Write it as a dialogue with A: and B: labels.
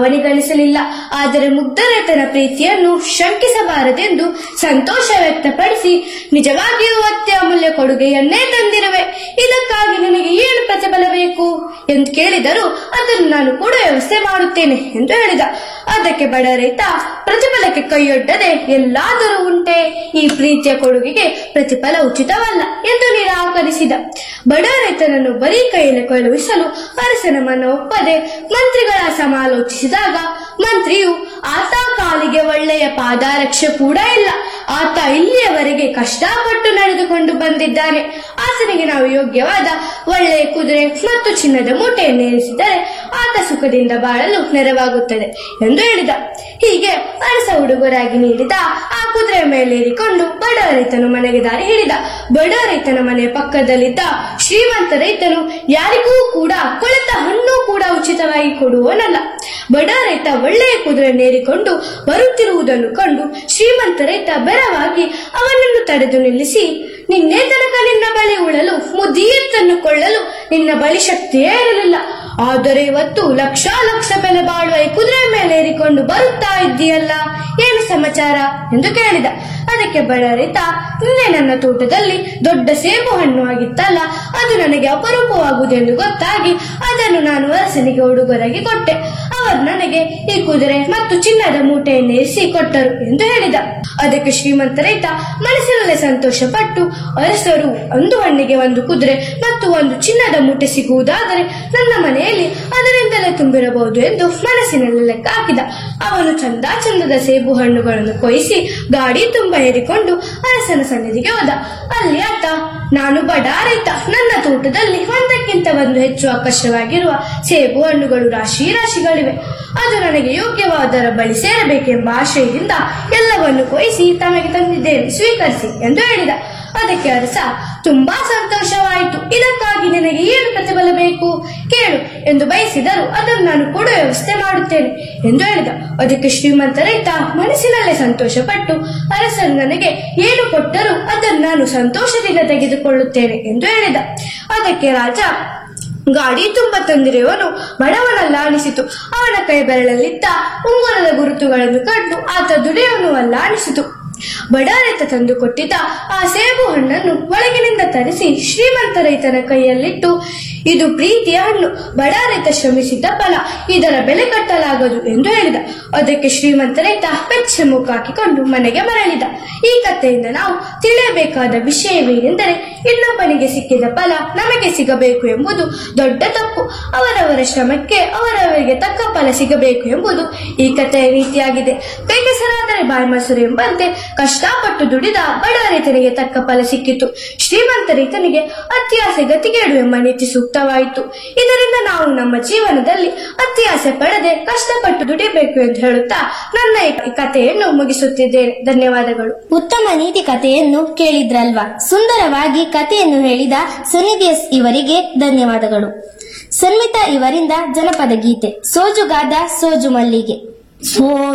A: ಅವನಿಗನಿಸಲಿಲ್ಲ ಆದರೆ ಮುಗ್ಧ ರೈತನ ಪ್ರೀತಿಯನ್ನು ಶಂಕಿಸಬಾರದೆಂದು ಸಂತೋಷ ವ್ಯಕ್ತಪಡಿಸಿ ನಿಜವಾಗಿಯೂ ಅತ್ಯಮೂಲ್ಯ ಕೊಡುಗೆಯನ್ನೇ ತಂದಿರುವೆ ಇದಕ್ಕಾಗಿ ನನಗೆ ಏನು ಪ್ರತಿಫಲ ಬೇಕು ಎಂದು ಕೇಳಿದರು ಅದನ್ನು ನಾನು ಕೂಡ ವ್ಯವಸ್ಥೆ ಮಾಡುತ್ತೇನೆ ಎಂದು ಹೇಳಿದ ಅದಕ್ಕೆ ಬಡ ರೈತ ಪ್ರತಿಫಲಕ್ಕೆ ಕೈಯೊಡ್ಡದೆ ಎಲ್ಲಾದರೂ ಉಂಟೆ ಈ ಪ್ರೀತಿಯ ಕೊಡುಗೆಗೆ ಪ್ರತಿಫಲ ಉಚಿತವಲ್ಲ ಎಂದು ನಿರಾಕರಿಸಿದ ಬಡ ರೈತನನ್ನು ಬರೀ ಕೈಯಲ್ಲಿ ಕಳುಹಿಸಲು ಅರಸನ ಮನ ಒಪ್ಪದೆ ಮಂತ್ರಿಗಳ ಸಮಾಲೋಚಿಸಿದಾಗ ಮಂತ್ರಿಯು ಆತ ಕಾಲಿಗೆ ಒಳ್ಳೆಯ ಪಾದರಕ್ಷೆ ಕೂಡ ಇಲ್ಲ ಆತ ಇಲ್ಲಿಯವರೆಗೆ ಕಷ್ಟಪಟ್ಟು ನಡೆದುಕೊಂಡು ಬಂದಿದ್ದಾನೆ ಆತನಿಗೆ ನಾವು ಯೋಗ್ಯವಾದ ಒಳ್ಳೆಯ ಕುದುರೆ ಮತ್ತು ಚಿನ್ನದ ಮೂಟೆಯನ್ನು ಏರಿಸಿದರೆ ಆತ ಸುಖದಿಂದ ಬಾಳಲು ನೆರವಾಗುತ್ತದೆ ಎಂದು ಹೇಳಿದ ಹೀಗೆ ಅರಸ ಉಡುಗೊರಾಗಿ ನೀಡಿದ ಆ ಕುದುರೆ ಮೇಲೇರಿಕೊಂಡು ಬಡ ರೈತನು ಮನೆಗೆ ದಾರಿ ಹಿಡಿದ ಬಡ ರೈತನ ಮನೆಯ ಪಕ್ಕದಲ್ಲಿದ್ದ ಶ್ರೀಮಂತ ರೈತನು ಯಾರಿಗೂ ಕೂಡ ಕೊಳೆತ ಹಣ್ಣು ಕೂಡ ಉಚಿತವಾಗಿ ಕೊಡುವನಲ್ಲ ಬಡ ರೈತ ಒಳ್ಳೆಯ ಕುದುರೆ ನೇರಿಕೊಂಡು ಬರುತ್ತಿರುವುದನ್ನು ಕಂಡು ಶ್ರೀಮಂತ ರೈತ ಬೆರವಾಗಿ ಅವನನ್ನು ತಡೆದು ನಿಲ್ಲಿಸಿ ನಿನ್ನೆ ತನಕ ನಿನ್ನ ಬಳಿ ಉಳಲು ಮುದಿಯತ್ತನ್ನು ಕೊಳ್ಳಲು ನಿನ್ನ ಬಳಿ ಶಕ್ತಿಯೇ ಇರಲಿಲ್ಲ ಆದರೆ ಇವತ್ತು ಲಕ್ಷ ಲಕ್ಷ ಬೆಲೆ ಬಾಳುವ ಈ ಕುದುರೆ ಮೇಲೆ ಏರಿಕೊಂಡು ಬರುತ್ತಾ ಇದ್ದೀಯಲ್ಲ ಏನು ಸಮಾಚಾರ ಎಂದು ಕೇಳಿದ ಅದಕ್ಕೆ ಬಡ ರೈತ ನಿನ್ನೆ ನನ್ನ ತೋಟದಲ್ಲಿ ದೊಡ್ಡ ಸೇಬು ಹಣ್ಣು ಆಗಿತ್ತಲ್ಲ ಅದು ನನಗೆ ಅಪರೂಪವಾಗುವುದೆಂದು ಗೊತ್ತಾಗಿ ಅದನ್ನು ನಾನು ಅರಸನಿಗೆ ಉಡುಗೊರೆಗೆ ಕೊಟ್ಟೆ ಅವರು ನನಗೆ ಈ ಕುದುರೆ ಮತ್ತು ಚಿನ್ನದ ಮೂಟೆಯನ್ನು ಏರಿಸಿ ಕೊಟ್ಟರು ಎಂದು ಹೇಳಿದ ಅದಕ್ಕೆ ಶ್ರೀಮಂತ ರೈತ ಮನಸ್ಸಿನಲ್ಲೇ ಸಂತೋಷಪಟ್ಟು ಅರಸರು ಒಂದು ಹಣ್ಣಿಗೆ ಒಂದು ಕುದುರೆ ಮತ್ತು ಒಂದು ಚಿನ್ನದ ಮೂಟೆ ಸಿಗುವುದಾದರೆ ನನ್ನ ಮನೆಯಲ್ಲಿ ಅದರಿಂದಲೇ ತುಂಬಿರಬಹುದು ಎಂದು ಮನಸ್ಸಿನಲ್ಲಿ ಲೆಕ್ಕ ಹಾಕಿದ ಅವನು ಚಂದ ಚಂದದ ಸೇಬು ಹಣ್ಣುಗಳನ್ನು ಕೊಯಿಸಿ ಗಾಡಿ ತುಂಬ ಏರಿಕೊಂಡು ಅರಸನ ಸನ್ನಿಧಿಗೆ ಹೋದ ಅಲ್ಲಿ ಆತ ನಾನು ಬಡ ರೈತ ನನ್ನ ತೋಟದಲ್ಲಿ ಒಂದಕ್ಕಿಂತ ಒಂದು ಹೆಚ್ಚು ಆಕರ್ಷವಾಗಿರುವ ಸೇಬು ಹಣ್ಣುಗಳು ರಾಶಿ ರಾಶಿಗಳಿವೆ ಅದು ನನಗೆ ಯೋಗ್ಯವಾದರ ಬಳಿ ಸೇರಬೇಕೆಂಬ ಆಶಯದಿಂದ ಎಲ್ಲವನ್ನು ಕೊಯಿಸಿ ತಮಗೆ ತಂದಿದ್ದೇನೆ ಸ್ವೀಕರಿಸಿ ಎಂದು ಹೇಳಿದ ಅದಕ್ಕೆ ಅರಸ ತುಂಬಾ ಸಂತೋಷವಾಯಿತು ಇದಕ್ಕಾಗಿ ನಿನಗೆ ಏನು ಪ್ರತಿಫಲ ಬೇಕು ಕೇಳು ಎಂದು ಬಯಸಿದರು ಅದನ್ನು ನಾನು ಕೊಡುವ ವ್ಯವಸ್ಥೆ ಮಾಡುತ್ತೇನೆ ಎಂದು ಹೇಳಿದ ಅದಕ್ಕೆ ಶ್ರೀಮಂತ ರೈತ ಮನಸ್ಸಿನಲ್ಲೇ ಸಂತೋಷಪಟ್ಟು ಅರಸರು ನನಗೆ ಏನು ಕೊಟ್ಟರೂ ಅದನ್ನು ನಾನು ಸಂತೋಷದಿಂದ ತೆಗೆದುಕೊಳ್ಳುತ್ತೇನೆ ಎಂದು ಹೇಳಿದ ಅದಕ್ಕೆ ರಾಜ ಗಾಡಿ ತುಂಬ ತಂದಿರುವವನು ಬಡವನಲ್ಲ ಅನಿಸಿತು ಅವನ ಕೈ ಬೆರಳಲ್ಲಿದ್ದ ಉಂಗುರದ ಗುರುತುಗಳನ್ನು ಕಂಡು ಆತ ದುಡಿಯವನು ಅಲ್ಲ ಅನಿಸಿತು ಬಡ ರೈತ ತಂದು ಕೊಟ್ಟಿದ್ದ ಆ ಸೇಬು ಹಣ್ಣನ್ನು ಒಳಗಿನಿಂದ ತರಿಸಿ ಶ್ರೀಮಂತ ರೈತನ ಕೈಯಲ್ಲಿಟ್ಟು ಇದು ಪ್ರೀತಿಯ ಹಣ್ಣು ಬಡ ರೈತ ಶ್ರಮಿಸಿದ್ದ ಫಲ ಇದರ ಬೆಲೆ ಕಟ್ಟಲಾಗದು ಎಂದು ಹೇಳಿದ ಅದಕ್ಕೆ ಶ್ರೀಮಂತ ರೈತ ಪೆಚ್ಚೆ ಮುಖ ಹಾಕಿಕೊಂಡು ಮನೆಗೆ ಮರಳಿದ ಈ ಕಥೆಯಿಂದ ನಾವು ತಿಳಿಯಬೇಕಾದ ವಿಷಯವೇನೆಂದರೆ ಇನ್ನೊಬ್ಬನಿಗೆ ಸಿಕ್ಕಿದ ಫಲ ನಮಗೆ ಸಿಗಬೇಕು ಎಂಬುದು ದೊಡ್ಡ ತಪ್ಪು ಅವರವರ ಶ್ರಮಕ್ಕೆ ಅವರವರಿಗೆ ತಕ್ಕ ಫಲ ಸಿಗಬೇಕು ಎಂಬುದು ಈ ಕಥೆಯ ರೀತಿಯಾಗಿದೆ ಕೈ ಕೆಸರಾದರೆ ಬಾಯಿ ಮೊಸರು ಎಂಬಂತೆ ಕಷ್ಟಪಟ್ಟು ದುಡಿದ ಬಡ ರೈತನಿಗೆ ತಕ್ಕ ಫಲ ಸಿಕ್ಕಿತು ಶ್ರೀಮಂತ ರೈತನಿಗೆ ಅತ್ಯಾಸೆ ಗತಿಗೇಡು ಎಂಬ ನೀತಿ ಸೂಕ್ತವಾಯಿತು ಇದರಿಂದ ನಾವು ನಮ್ಮ ಜೀವನದಲ್ಲಿ ಅತ್ಯಾಸೆ ಪಡದೆ ಕಷ್ಟಪಟ್ಟು ದುಡಿಬೇಕು ಎಂದು ಹೇಳುತ್ತಾ ನನ್ನ ಈ ಕಥೆಯನ್ನು ಮುಗಿಸುತ್ತಿದ್ದೇನೆ ಧನ್ಯವಾದಗಳು
B: ಉತ್ತಮ ನೀತಿ ಕಥೆಯನ್ನು ಕೇಳಿದ್ರಲ್ವಾ ಸುಂದರವಾಗಿ ಕಥೆಯನ್ನು ಹೇಳಿದ ಸುನಿಧಿ ಎಸ್ ಇವರಿಗೆ ಧನ್ಯವಾದಗಳು ಸನ್ಮಿತಾ ಇವರಿಂದ ಜನಪದ ಗೀತೆ ಸೋಜುಗಾದ ಸೋಜು ಮಲ್ಲಿಗೆ ಸೋ